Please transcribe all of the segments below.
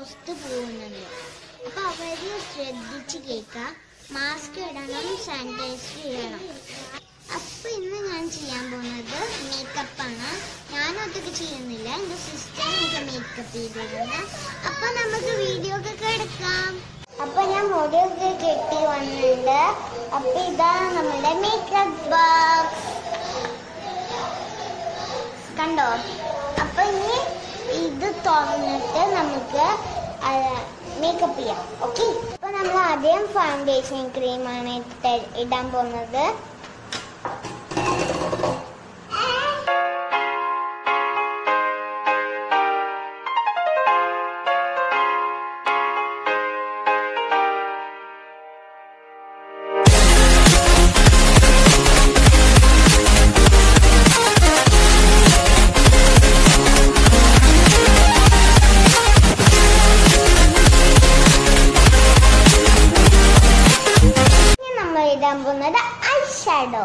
Post പോകുന്നുണ്ട് അപ്പൊ അവര് ശ്രദ്ധിച്ച് കേൾക്കുക മാസ്ക് ഇടണം സാനിറ്റൈസ് ചെയ്യണം അപ്പൊ ഇന്ന് ഞാൻ ചെയ്യാൻ പോകുന്നത് മേക്കപ്പ് ആണ് ഞാൻ ഒറ്റയ്ക്ക് ചെയ്യുന്നില്ല എന്റെ സിസ്റ്റർ എനിക്ക് മേക്കപ്പ് ചെയ്തിരുന്നു അപ്പൊ നമുക്ക് വീഡിയോ ഒക്കെ എടുക്കാം അപ്പൊ ഞാൻ മുടിയൊക്കെ കെട്ടി വന്നിട്ടുണ്ട് അപ്പൊ ഇതാണ് നമ്മുടെ മേക്കപ്പ് ബോക്സ് കണ്ടോ അപ്പൊ ഇനി ഇത് തുറന്നിട്ട് നമുക്ക് മേക്കപ്പ് ചെയ്യാം ഓക്കെ അപ്പൊ നമ്മൾ ആദ്യം ഫൗണ്ടേഷൻ ക്രീമാണ് ഇട്ട് ഇടാൻ പോകുന്നത് ഇനി നമ്മൾ ഇടാൻ പോകുന്നത് ഐ ഷാഡോ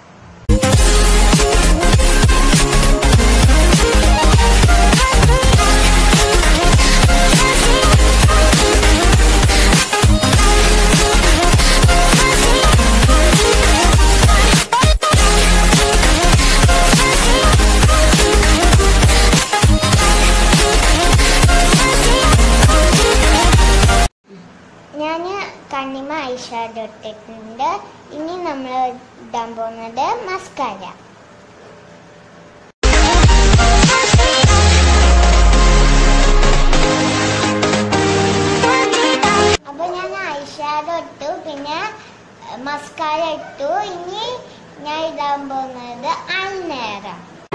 ഞാൻ കണ്ണിമ ഐ ഷാഡോ ഇട്ടിട്ടുണ്ട് ഇനി നമ്മൾ ഇടാൻ പോകുന്നത് മസ്കാര അപ്പൊ ഞാൻ ഐ ഷാഡോ ഇട്ടു പിന്നെ മസ്കാര ഇട്ടു ഇനി ഞാൻ ഇടാൻ പോകുന്നത് ഐനേറ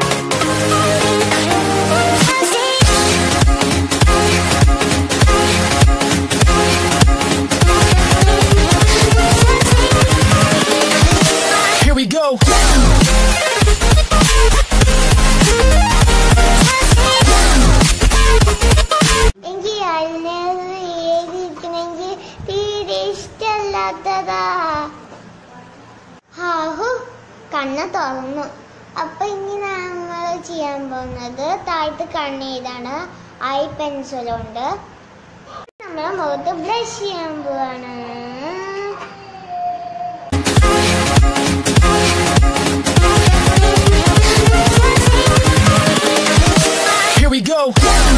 Here we go. എനിക്ക് ഐനേറ എഴുതിയിരിക്കണമെങ്കിൽ തീരെ ഇഷ്ടമല്ലാത്തതാ ഹാഹു കണ്ണ് തുറന്നു അപ്പൊ ഇനി നമ്മൾ ചെയ്യാൻ പോകുന്നത് താഴത്ത് കണ്ണെഴുതാണ് ഐ പെൻസിലുണ്ട് നമ്മളെ മുഖത്ത് ബ്രഷ് ചെയ്യാൻ പോവാണ് Here we go.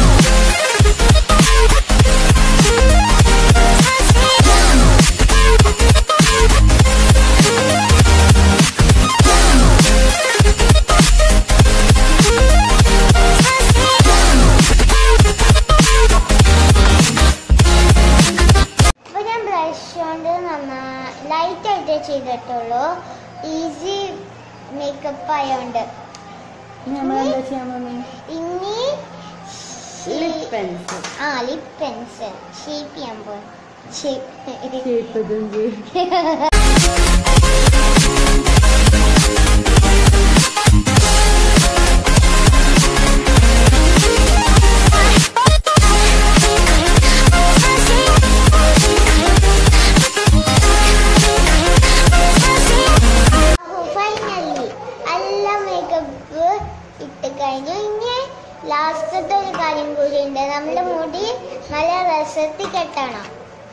അപ്പൊ ഞാൻ ബ്രഷ് കൊണ്ട് നന്നാ ലൈറ്റ് ആയിട്ടേ ചെയ്തിട്ടുള്ളൂ ഈസി മേക്കപ്പ് ആയോണ്ട് നമ്മൾ എന്താ ചെയ്യാൻ പോകുന്നത് ഇനി ലിപ് പെൻസിൽ ആ ലിപ് പെൻസിൽ ഷേപ്പ് ചെയ്യാൻ പോകും ഷേപ്പ് ഷേപ്പ് ഇതും ചെയ്യും ഫൈനലി നല്ല മേക്കപ്പ് ഇട്ട് കഴിഞ്ഞു ഇനി ലാസ്റ്റത്തെ ഒരു കാര്യം കൂടി ഉണ്ട് നമ്മുടെ മുടി നല്ല രസത്തിൽ കെട്ടണം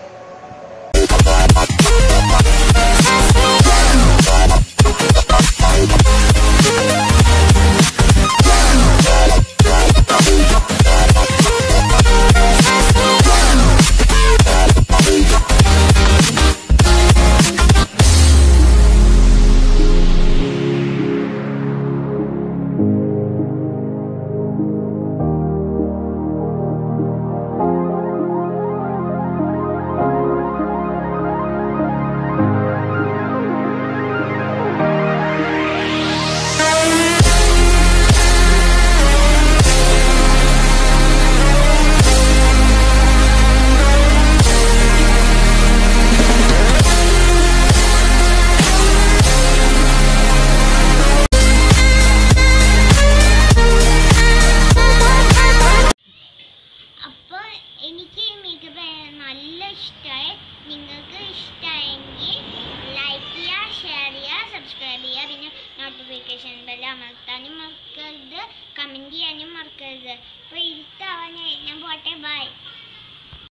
അപ്പോൾ എനിക്ക് ഈ മേക്കപ്പ് നല്ല ഇഷ്ടമായി നിങ്ങൾക്ക് ഇഷ്ടമായെങ്കിൽ ലൈക്ക് ചെയ്യുക ഷെയർ ചെയ്യുക സബ്സ്ക്രൈബ് ചെയ്യുക പിന്നെ നോട്ടിഫിക്കേഷൻ ബെൽ അമർത്താനും മറക്കരുത് കമൻറ്റ് ചെയ്യാനും മറക്കരുത് അപ്പോൾ ഇരുത്താവാൻ ഞാൻ പോട്ടെ ബൈ